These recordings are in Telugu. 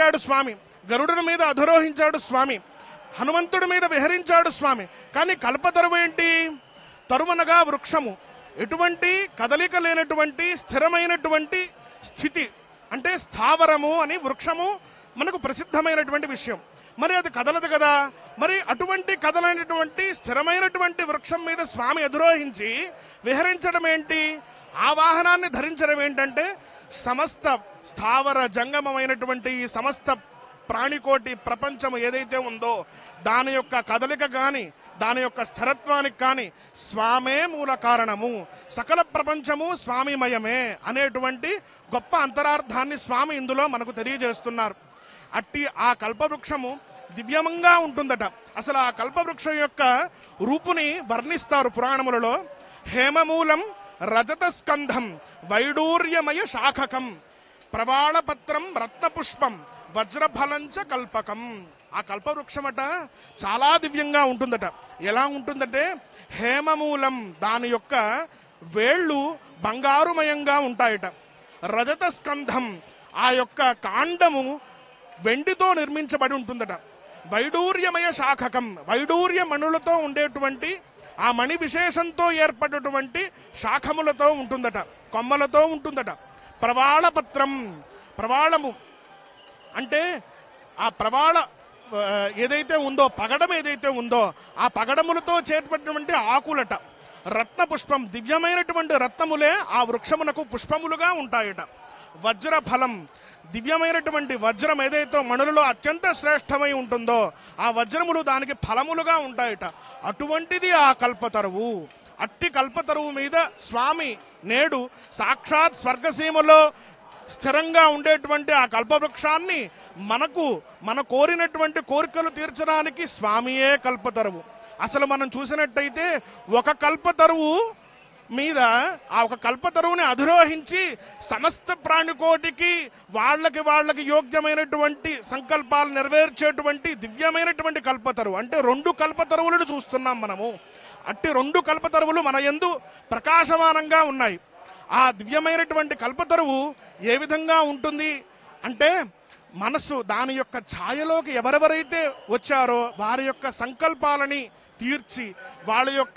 ఎక్కాడు స్వామి గరుడుని మీద అధిరోహించాడు స్వామి హనుమంతుడి మీద విహరించాడు స్వామి కానీ కల్పతరువు ఏంటి తరుమనగా వృక్షము ఎటువంటి కదలిక లేనటువంటి స్థిరమైనటువంటి స్థితి అంటే స్థావరము అని వృక్షము మనకు ప్రసిద్ధమైనటువంటి విషయం మరి అది కదలదు కదా మరి అటువంటి కదలైనటువంటి స్థిరమైనటువంటి వృక్షం మీద స్వామి అధిరోహించి విహరించడం ఏంటి ఆ వాహనాన్ని ధరించడం ఏంటంటే సమస్త స్థావర జంగమమైనటువంటి ఈ సమస్త ప్రాణికోటి ప్రపంచం ఏదైతే ఉందో దాని యొక్క కదలిక కానీ దాని యొక్క స్థిరత్వానికి కానీ స్వామే మూల కారణము సకల ప్రపంచము స్వామిమయమే అనేటువంటి గొప్ప అంతరార్థాన్ని స్వామి ఇందులో మనకు తెలియజేస్తున్నారు అట్టి ఆ కల్పవృక్షము దివ్యమంగా ఉంటుందట అసలు ఆ కల్పవృక్షం యొక్క రూపుని వర్ణిస్తారు పురాణములలో హేమమూలం రజత స్కంధం వైడూర్యమయ శాఖకం ప్రవాళపత్రం రత్నపుష్పం వజ్రఫలంచ కల్పకం ఆ కల్పవృక్షమట చాలా దివ్యంగా ఉంటుందట ఎలా ఉంటుందంటే హేమమూలం దాని యొక్క వేళ్ళు బంగారుమయంగా ఉంటాయట రజత స్కంధం ఆ యొక్క కాండము వెండితో నిర్మించబడి ఉంటుందట వైడూర్యమయ శాఖకం వైడూర్య మణులతో ఉండేటువంటి ఆ మణి విశేషంతో ఏర్పడినటువంటి శాఖములతో ఉంటుందట కొమ్మలతో ఉంటుందట ప్రవాళపత్రం ప్రవాళము అంటే ఆ ప్రవాళ ఆ, ఏదైతే ఉందో పగడం ఏదైతే ఉందో ఆ పగడములతో చేపట్టినటువంటి ఆకులట రత్న పుష్పం దివ్యమైనటువంటి రత్నములే ఆ వృక్షమునకు పుష్పములుగా ఉంటాయట వజ్ర ఫలం దివ్యమైనటువంటి వజ్రం ఏదైతే మణులలో అత్యంత శ్రేష్టమై ఉంటుందో ఆ వజ్రములు దానికి ఫలములుగా ఉంటాయట అటువంటిది ఆ కల్పతరువు అట్టి కల్పతరువు మీద స్వామి నేడు సాక్షాత్ స్వర్గసీమలో స్థిరంగా ఉండేటువంటి ఆ కల్పవృక్షాన్ని మనకు మన కోరినటువంటి కోరికలు తీర్చడానికి స్వామియే కల్పతరువు అసలు మనం చూసినట్టయితే ఒక కల్పతరువు మీద ఆ ఒక కల్పతరువుని అధిరోహించి సమస్త ప్రాణికోటికి వాళ్ళకి వాళ్ళకి యోగ్యమైనటువంటి సంకల్పాలు నెరవేర్చేటువంటి దివ్యమైనటువంటి కల్పతరువు అంటే రెండు కల్పతరువులను చూస్తున్నాం మనము అట్టి రెండు కల్పతరువులు మన యందు ప్రకాశమానంగా ఉన్నాయి ఆ దివ్యమైనటువంటి కల్పతరువు ఏ విధంగా ఉంటుంది అంటే మనసు దాని యొక్క ఛాయలోకి ఎవరెవరైతే వచ్చారో వారి యొక్క సంకల్పాలని తీర్చి వాళ్ళ యొక్క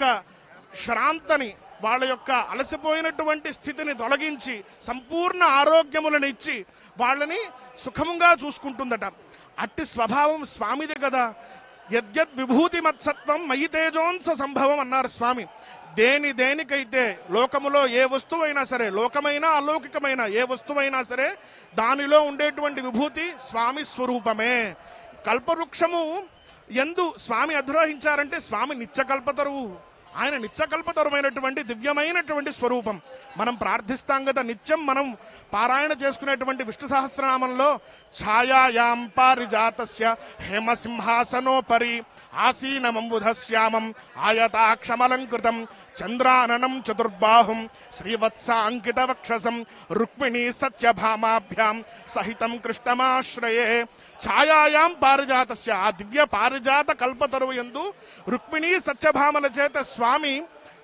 శ్రాంతని వాళ్ళ యొక్క అలసిపోయినటువంటి స్థితిని తొలగించి సంపూర్ణ ఆరోగ్యములను ఇచ్చి వాళ్ళని సుఖముగా చూసుకుంటుందట అట్టి స్వభావం స్వామిది కదా యద్యద్ విభూతి మత్సత్వం మయి తేజోంస సంభవం అన్నారు స్వామి దేని దేనికైతే లోకములో ఏ వస్తువైనా సరే లోకమైనా అలౌకికమైన ఏ వస్తువైనా సరే దానిలో ఉండేటువంటి విభూతి స్వామి స్వరూపమే కల్పవృక్షము ఎందు స్వామి అధిరోహించారంటే స్వామి నిత్యకల్పతరువు ఆయన నిత్యకల్పతరుమైనటువంటి దివ్యమైనటువంటి స్వరూపం మనం ప్రార్థిస్తాం కదా నిత్యం మనం పారాయణ చేసుకునేటువంటి విష్ణు సహస్రనామంలో ఛాయాయాం పారిజాతస్య హేమసింహాసనోపరి ఆసీనమంబుధశ్యామం ఆయతాక్షమలంకృతం చంద్రాననం చతుర్బాహుం శ్రీవత్స అంకిత వక్షసం రుక్మిణీ సత్యభామాభ్యాం సహితం కృష్ణమాశ్రయే ఛాయాయాం పారిజాతస్య ఆ దివ్య పారిజాత కల్పతరువు ఎందు రుక్మిణీ సత్యభామల చేత స్వామి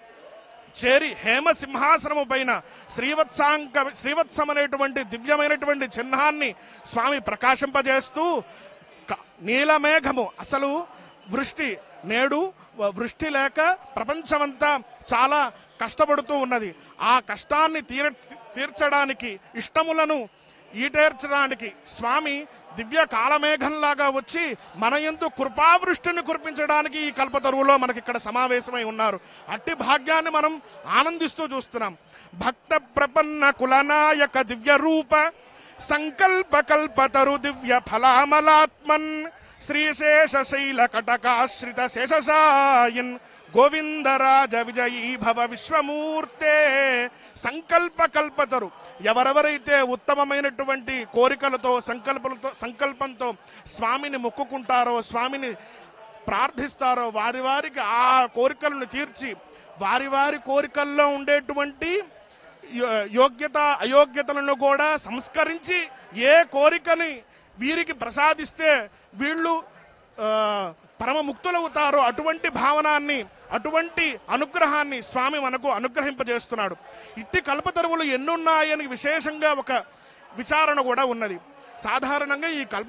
చేరి హేమ సింహాసనము పైన శ్రీవత్సాంక శ్రీవత్సం అనేటువంటి దివ్యమైనటువంటి చిహ్నాన్ని స్వామి ప్రకాశింపజేస్తూ క- నీలమేఘము అసలు వృష్టి నేడు వ- వృష్టి లేక ప్రపంచమంతా చాలా కష్టపడుతూ ఉన్నది ఆ కష్టాన్ని తీర తీర్చడానికి ఇష్టములను ఈటేర్చడానికి స్వామి దివ్య కాలమేఘంలాగా వచ్చి మన ఎందు కృపావృష్టిని కురిపించడానికి ఈ కల్పతరువులో మనకి ఇక్కడ సమావేశమై ఉన్నారు అట్టి భాగ్యాన్ని మనం ఆనందిస్తూ చూస్తున్నాం భక్త ప్రపన్న కులనాయక దివ్య రూప సంకల్ప కల్పతరు దివ్య ఫలామలాత్మన్ శ్రీశేష శైల కటకాశ్రిత శేషసాయన్ గోవిందరాజ విజయీ భవ విశ్వమూర్తే సంకల్ప కల్పతరు ఎవరెవరైతే ఉత్తమమైనటువంటి కోరికలతో సంకల్పలతో సంకల్పంతో స్వామిని మొక్కుకుంటారో స్వామిని ప్రార్థిస్తారో వారి వారికి ఆ కోరికలను తీర్చి వారి వారి కోరికల్లో ఉండేటువంటి యో- యోగ్యత అయోగ్యతలను కూడా సంస్కరించి ఏ కోరికని వీరికి ప్రసాదిస్తే వీళ్ళు ఆ, పరమ ముక్తులవుతారో అటువంటి భావనాన్ని అటువంటి అనుగ్రహాన్ని స్వామి మనకు అనుగ్రహింపజేస్తున్నాడు ఇట్టి కల్పతరువులు ఎన్నున్నాయని విశేషంగా ఒక విచారణ కూడా ఉన్నది సాధారణంగా ఈ కల్ప